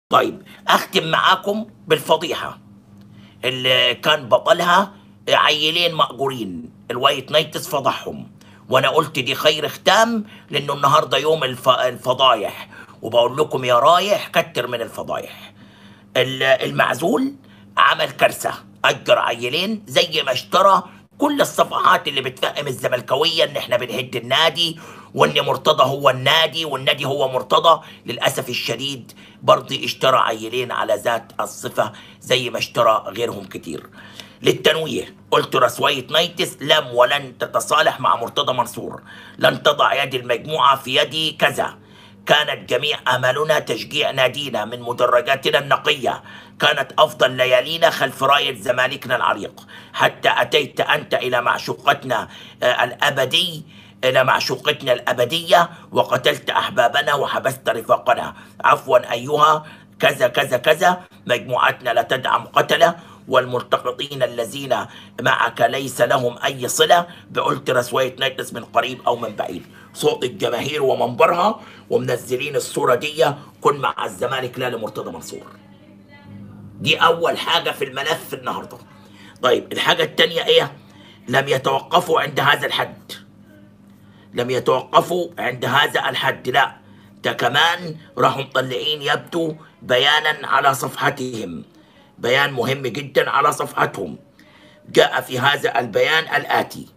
طيب اختم معاكم بالفضيحه اللي كان بطلها عيلين مأجورين الوايت نايتس فضحهم وانا قلت دي خير ختام لانه النهارده يوم الف... الفضايح وبقول لكم يا رايح كتر من الفضايح ال- المعزول عمل كارثه اجر عيلين زي ما اشترى كل الصفحات اللي بتفهم الزملكاويه ان احنا بنهد النادي وان مرتضى هو النادي والنادي هو مرتضى للاسف الشديد برضه اشترى عيلين على ذات الصفه زي ما اشترى غيرهم كتير للتنويه قلت رسوية نايتس لم ولن تتصالح مع مرتضى منصور لن تضع يد المجموعة في يدي كذا كانت جميع املنا تشجيع نادينا من مدرجاتنا النقيه كانت افضل ليالينا خلف رايه زمالكنا العريق حتى اتيت انت الى معشوقتنا آه، الابدي الى معشوقتنا الابديه وقتلت احبابنا وحبست رفاقنا عفوا ايها كذا كذا كذا مجموعتنا لا تدعم قتله والملتقطين الذين معك ليس لهم اي صله بألترا سوية نايتس من قريب او من بعيد صوت الجماهير ومنبرها ومنزلين الصوره دي كن مع الزمالك لا لمرتضى منصور دي اول حاجه في الملف النهارده طيب الحاجه الثانيه ايه لم يتوقفوا عند هذا الحد لم يتوقفوا عند هذا الحد لا ده كمان راحوا مطلعين يبدو بيانا على صفحتهم بيان مهم جدا على صفحتهم جاء في هذا البيان الآتي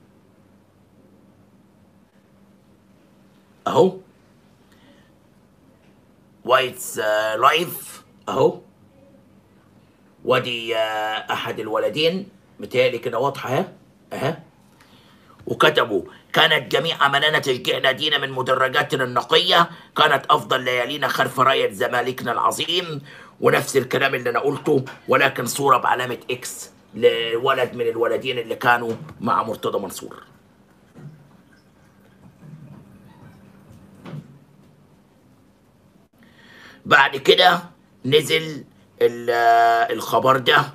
أهو وايتس آه، لايف أهو ودي آه، أحد الولدين متهيألي كده واضحة أهي أهي وكتبوا كانت جميع أملنا تشجيع نادينا من مدرجاتنا النقية كانت أفضل ليالينا خلف راية زمالكنا العظيم ونفس الكلام اللي أنا قلته ولكن صورة بعلامة إكس لولد من الولدين اللي كانوا مع مرتضى منصور بعد كده نزل ال- الخبر ده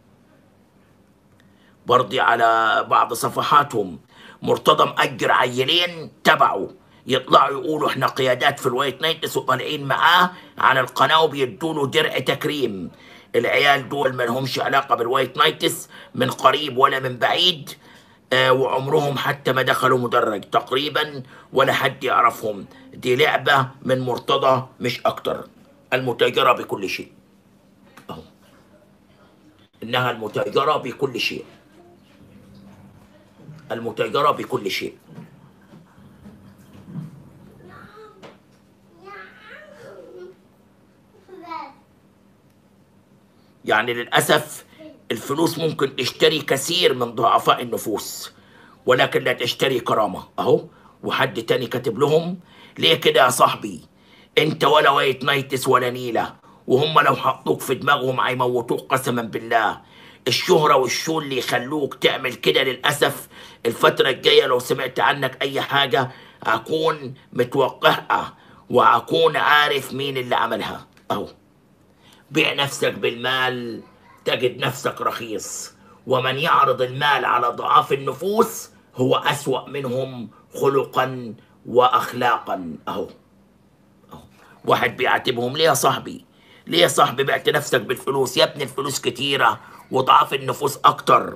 برضي على بعض صفحاتهم مرتضى مأجر عيلين تبعه يطلعوا يقولوا احنا قيادات في الوايت نايتس وطالعين معاه على القناه وبيدوا له درع تكريم العيال دول ما لهمش علاقه بالوايت نايتس من قريب ولا من بعيد آه وعمرهم حتى ما دخلوا مدرج تقريبا ولا حد يعرفهم دي لعبه من مرتضى مش اكتر المتاجره بكل شيء اهو انها المتاجره بكل شيء المتاجرة بكل شيء يعني للأسف الفلوس ممكن تشتري كثير من ضعفاء النفوس ولكن لا تشتري كرامة أهو وحد تاني كاتب لهم ليه كده يا صاحبي انت ولا وايت نايتس ولا نيلة وهم لو حطوك في دماغهم هيموتوك قسما بالله الشهرة والشو اللي يخلوك تعمل كده للأسف الفترة الجاية لو سمعت عنك أي حاجة هكون متوقعها وهكون عارف مين اللي عملها أهو بيع نفسك بالمال تجد نفسك رخيص ومن يعرض المال على ضعاف النفوس هو أسوأ منهم خلقا وأخلاقا أهو أهو. واحد بيعاتبهم ليه يا صاحبي ليه يا صاحبي بعت نفسك بالفلوس يا ابني الفلوس كتيرة وضعاف النفوس أكتر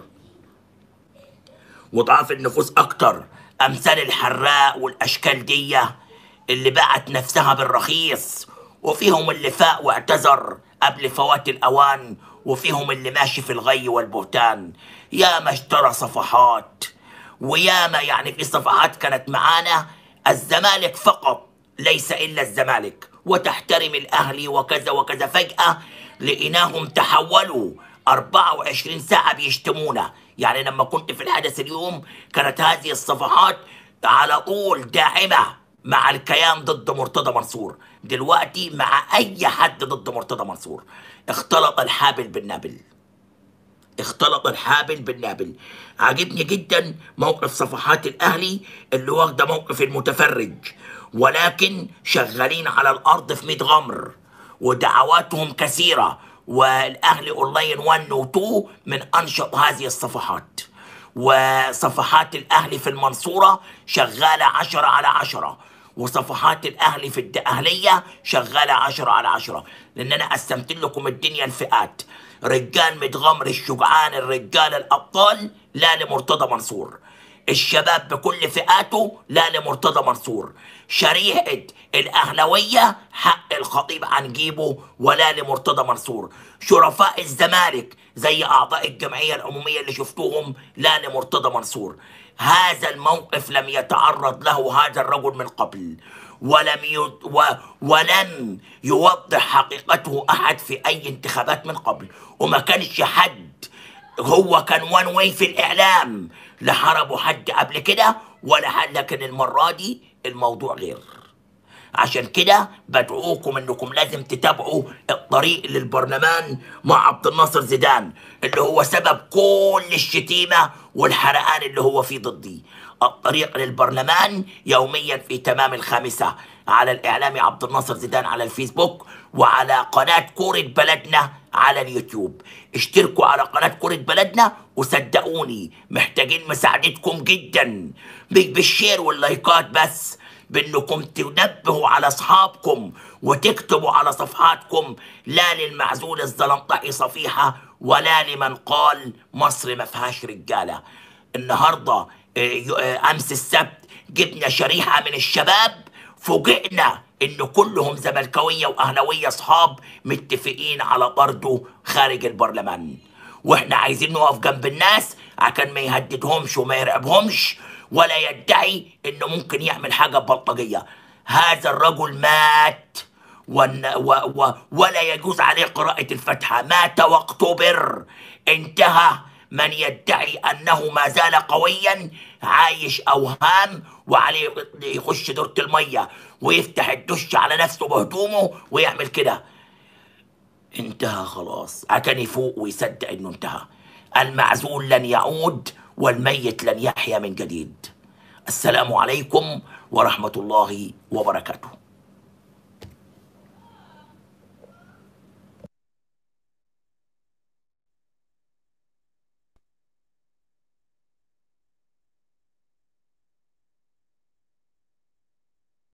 وضعاف النفوس أكتر أمثال الحراء والأشكال دي اللي باعت نفسها بالرخيص وفيهم اللي فاق واعتذر قبل فوات الأوان وفيهم اللي ماشي في الغي والبهتان يا ما اشترى صفحات ويا ما يعني في صفحات كانت معانا الزمالك فقط ليس إلا الزمالك وتحترم الأهلي وكذا وكذا فجأة لقيناهم تحولوا 24 ساعة بيشتمونا يعني لما كنت في الحدث اليوم كانت هذه الصفحات على طول داعمة مع الكيان ضد مرتضى منصور دلوقتي مع أي حد ضد مرتضى منصور اختلط الحابل بالنابل اختلط الحابل بالنابل عاجبني جدا موقف صفحات الاهلي اللي واخده موقف المتفرج ولكن شغالين على الارض في 100 غمر ودعواتهم كثيره والاهلي اونلاين 1 و 2 من انشط هذه الصفحات وصفحات الاهلي في المنصوره شغاله عشرة على عشرة وصفحات الاهلي في الدقهليه شغاله عشرة على عشرة لان انا قسمت لكم الدنيا الفئات رجال متغمر الشجعان الرجال الابطال لا لمرتضى منصور الشباب بكل فئاته لا لمرتضى منصور شريحة الأهلوية حق الخطيب عن جيبه ولا لمرتضى منصور شرفاء الزمالك زي أعضاء الجمعية العمومية اللي شفتوهم لا لمرتضى منصور هذا الموقف لم يتعرض له هذا الرجل من قبل ولم ي... و... ولم يوضح حقيقته أحد في أي انتخابات من قبل وما كانش حد هو كان وان واي في الاعلام لا حربوا حد قبل كده ولا حد لكن المره دي الموضوع غير عشان كده بدعوكم انكم لازم تتابعوا الطريق للبرلمان مع عبد الناصر زيدان اللي هو سبب كل الشتيمه والحرقان اللي هو فيه ضدي الطريق للبرلمان يوميا في تمام الخامسه على الاعلامي عبد الناصر زيدان على الفيسبوك وعلى قناه كوره بلدنا على اليوتيوب اشتركوا على قناة كرة بلدنا وصدقوني محتاجين مساعدتكم جدا مش بالشير واللايكات بس بانكم تنبهوا على اصحابكم وتكتبوا على صفحاتكم لا للمعزول الزلمطحي صفيحة ولا لمن قال مصر ما فيهاش رجالة النهاردة آه، ي- آه، امس السبت جبنا شريحة من الشباب فوجئنا ان كلهم زملكاويه واهلاويه اصحاب متفقين على طرده خارج البرلمان واحنا عايزين نقف جنب الناس عشان ما يهددهمش وما يرعبهمش ولا يدعي انه ممكن يعمل حاجه بلطجيه هذا الرجل مات ون و و ولا يجوز عليه قراءة الفاتحة مات واقتبر انتهى من يدعي أنه ما زال قويا عايش أوهام وعليه يخش دورة المية ويفتح الدش على نفسه بهدومه ويعمل كده انتهى خلاص عشان يفوق ويصدق انه انتهى المعزول لن يعود والميت لن يحيا من جديد السلام عليكم ورحمة الله وبركاته